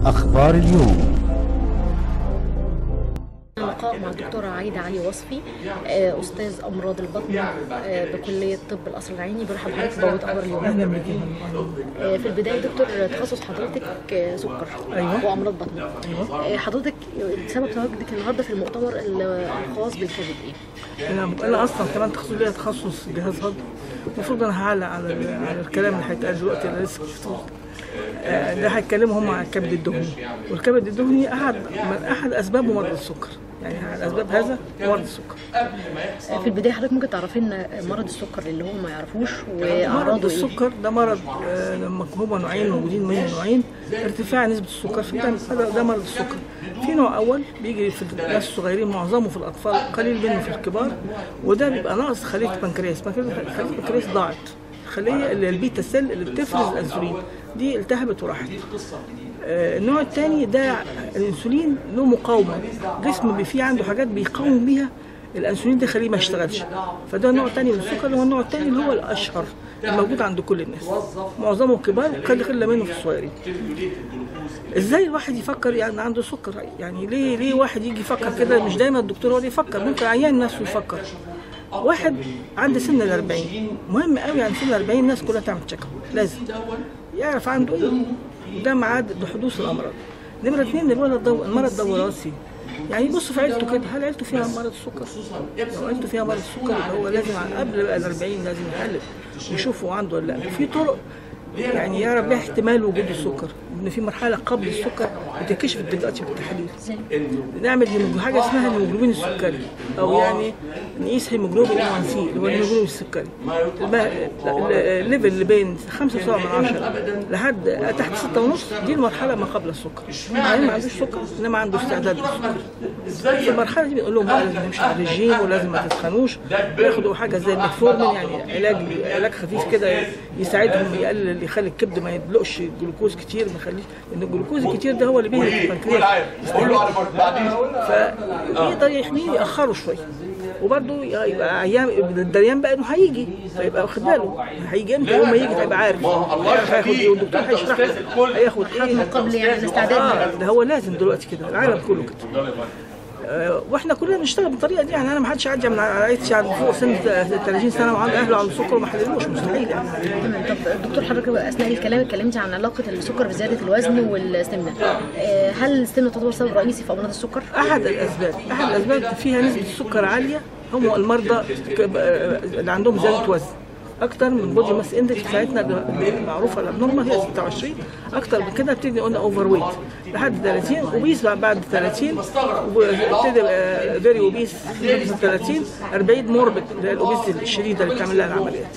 أخبار اليوم لقاء مع الدكتورة عايدة علي وصفي آه، أستاذ أمراض البطن آه، بكلية طب القصر العيني برحب بحضرتك بوابة أخبار اليوم اهلا بك يا فندم. آه، في البداية دكتور تخصص حضرتك آه، سكر أيوة. وأمراض بطن آه، حضرتك سبب تواجدك النهارده في المؤتمر الخاص بالكبد إيه؟ انا انا اصلا كمان تخصص ليا تخصص جهاز هضم المفروض انا هعلق على على الكلام اللي هيتقال دلوقتي اللي لسه شفتوه آه، ده هيتكلموا هم عن الكبد الدهني والكبد الدهني احد من احد اسبابه مرض السكر يعني احد اسباب هذا مرض السكر آه، في البداية حضرتك ممكن تعرفينا مرض السكر اللي هو ما يعرفوش مرض وأعراضه إيه؟ السكر ده مرض آه، لما هما نوعين موجودين منه نوعين ارتفاع نسبة السكر في الدم هذا ده مرض السكر في نوع أول بيجي في الناس الصغيرين معظمه في الأطفال قليل منه في الكبار وده بيبقى ناقص خلية البنكرياس بنكرياس- خلية البنكرياس ضاعت الخلية اللي البيتا سيل اللي بتفرز الأنسولين دي التهبت وراحت آه، النوع الثاني ده الانسولين له مقاومه جسم بي- فيه عنده حاجات بيقاوم بيها الانسولين ده يخليه ما يشتغلش فده نوع تاني من السكر اللي هو النوع التاني اللي هو الاشهر الموجود عند كل الناس معظمه كبار وقد قله منه في الصغيرين ازاي الواحد يفكر يعني عنده سكر يعني ليه ليه واحد يجي يفكر كده مش دايما الدكتور هو اللي يفكر ممكن عيان نفسه يفكر واحد عند سن ال 40 مهم قوي عند سن ال 40 الناس كلها تعمل تشيك اب لازم يعرف عنده ايه ده ميعاد حدوث الامراض نمرة اثنين الولد دو... المرض ده وراثي يعني يبص في عيلته كده هل عيلته فيها مرض السكر؟ لو عيلته فيها مرض السكر يبقى هو لازم قبل ال 40 لازم يحلل يشوفوا عنده ولا لا في طرق يعني يعرف بيها احتمال وجود السكر ان في مرحله قبل السكر بتكشف دلوقتي بالتحاليل نعمل هيموجلوبين حاجه اسمها الهيموجلوبين السكري او يعني نقيس هيموجلوبين اي 1 سي اللي هو الهيموجلوبين السكري الب- الليفل اللي بين 5 من 10 لحد تحت 6 ونص دي المرحله ما قبل السكر يعني ما عندوش سكر انما عنده استعداد للسكر في المرحله دي بنقول لهم بقى لازم نمشي على الرجيم ولازم ما تتخنوش وياخدوا حاجه زي الميتفورمين يعني علاج علاج خفيف كده يساعدهم يقلل اللي يخلي الكبد ما يدلقش الجلوكوز كتير ما يخليش لان الجلوكوز الكتير ده هو اللي بيهلك البنكرياس فيقدر يحميه ياخره شويه وبرضه يبقى عيان الدريان بقى انه هيجي فيبقى واخد باله هيجي امتى يوم ما يجي هيبقى عارف هياخد ايه والدكتور هيشرح له هياخد ايه قبل يعني الاستعداد آه ده هو لازم دلوقتي كده العالم كله كده آه، واحنا كلنا بنشتغل بالطريقه دي يعني انا ما حدش عدى من عائلتي عند فوق سن 30 سنه وعنده اهله عنده سكر وما حللوش مستحيل يعني تمام طب دكتور حضرتك اثناء الكلام اتكلمتي عن علاقه السكر بزياده الوزن والسمنه آه، هل السمنه تعتبر سبب رئيسي في امراض السكر؟ احد الاسباب احد الاسباب فيها نسبه السكر عاليه هم المرضى ك- آه، اللي عندهم زياده وزن اكتر من بودي ماس اندكس بتاعتنا المعروفه الابنورمال هي 26 اكتر من كده بتبتدي قلنا اوفر ويت لحد 30 اوبيس بعد 30 وبتبتدي فيري اوبيس 30 40 موربت اللي هي الاوبيس الشديده اللي بتعمل لها العمليات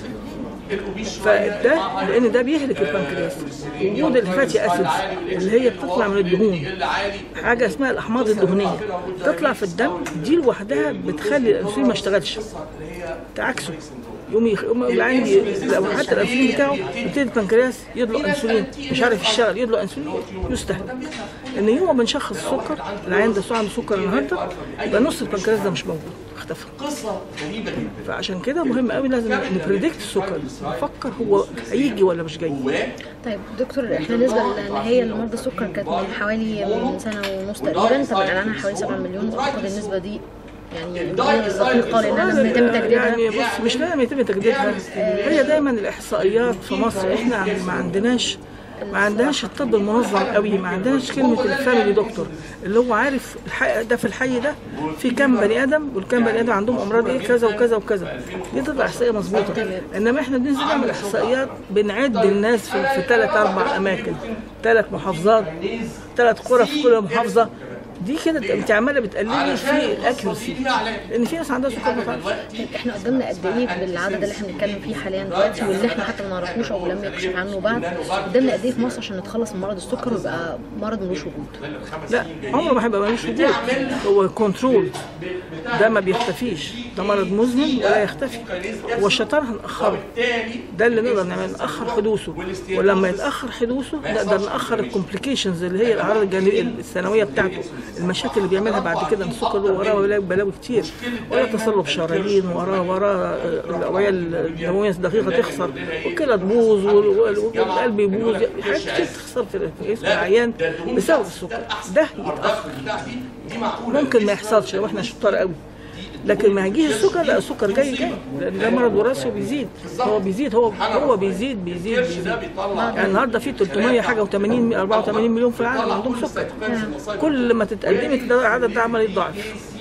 فده لان ده بيهلك البنكرياس وجود الفاتي اسيدز اللي هي بتطلع من الدهون حاجه اسمها الاحماض الدهنيه تطلع في الدم دي لوحدها بتخلي الانسولين ما يشتغلش تعكسه يوم يخ... يوم العين ي... لو حتى الانسولين بتاعه يبتدي البنكرياس يطلق انسولين مش عارف يشتغل يطلق انسولين يستهلك ان يوم ما بنشخص السكر العين ده عنده سكر النهارده يبقى نص البنكرياس ده مش موجود اختفى فعشان كده مهم قوي لازم نبريدكت السكر نفكر هو هيجي ولا مش جاي طيب دكتور احنا بالنسبه للنهايه لمرضى السكر كانت من حوالي من سنه ونص تقريبا طبعا اعلانها حوالي 7 مليون واعتقد النسبه دي يعني الدقيقه لانها لازم يتم تجديدها يعني بص مش لازم يتم تجديدها هي دايما الاحصائيات في مصر احنا عن- ما عندناش ما عندناش الطب المنظم قوي ما عندناش كلمه الفاميلي دكتور اللي هو عارف الحي ده في الحي ده في كام بني ادم والكام بني ادم عندهم امراض ايه كذا وكذا وكذا دي تطلع احصائيه مظبوطه انما احنا بننزل نعمل احصائيات بنعد الناس في, في ثلاث اربع اماكن ثلاث محافظات ثلاث قرى في كل محافظه دي كده انت عماله بتقللي في الاكيورسي لان في ناس عندها سكر ما تعرفش طيب احنا قدامنا قد ايه بالعدد اللي احنا بنتكلم فيه حاليا دلوقتي واللي احنا حتى ما نعرفوش او لم يكشف عنه بعد قدامنا قد ايه في مصر عشان نتخلص من مرض السكر ويبقى مرض ملوش وجود لا عمره ما هيبقى ملوش وجود هو كنترول ده ما بيختفيش ده مرض مزمن ولا يختفي هو الشطار هنأخره ده اللي نقدر نعمل نأخر حدوثه ولما يتأخر حدوثه نقدر نأخر الكومبليكيشنز اللي هي الأعراض الجانبية الثانوية بتاعته المشاكل اللي بيعملها بعد كده ان السكر له وراه بلاوي بلاوي كتير وراه تصلب شرايين وراه وراه الاوعيه الدمويه الدقيقه تخسر والكلى تبوظ وال- والقلب يبوظ حاجات كتير تخسر في في جسم العيان بسبب السكر ده يتاخر ممكن ما يحصلش لو احنا شطار قوي لكن ما يجيش السكر لا السكر جاي جاي لان ده مرض وراثي وبيزيد هو بيزيد هو هو بيزيد بيزيد بيزيد يعني النهارده في 300 حاجه و80 84 مليون في العالم عندهم سكر كل ما تتقدمي كده العدد ده عمال يتضاعف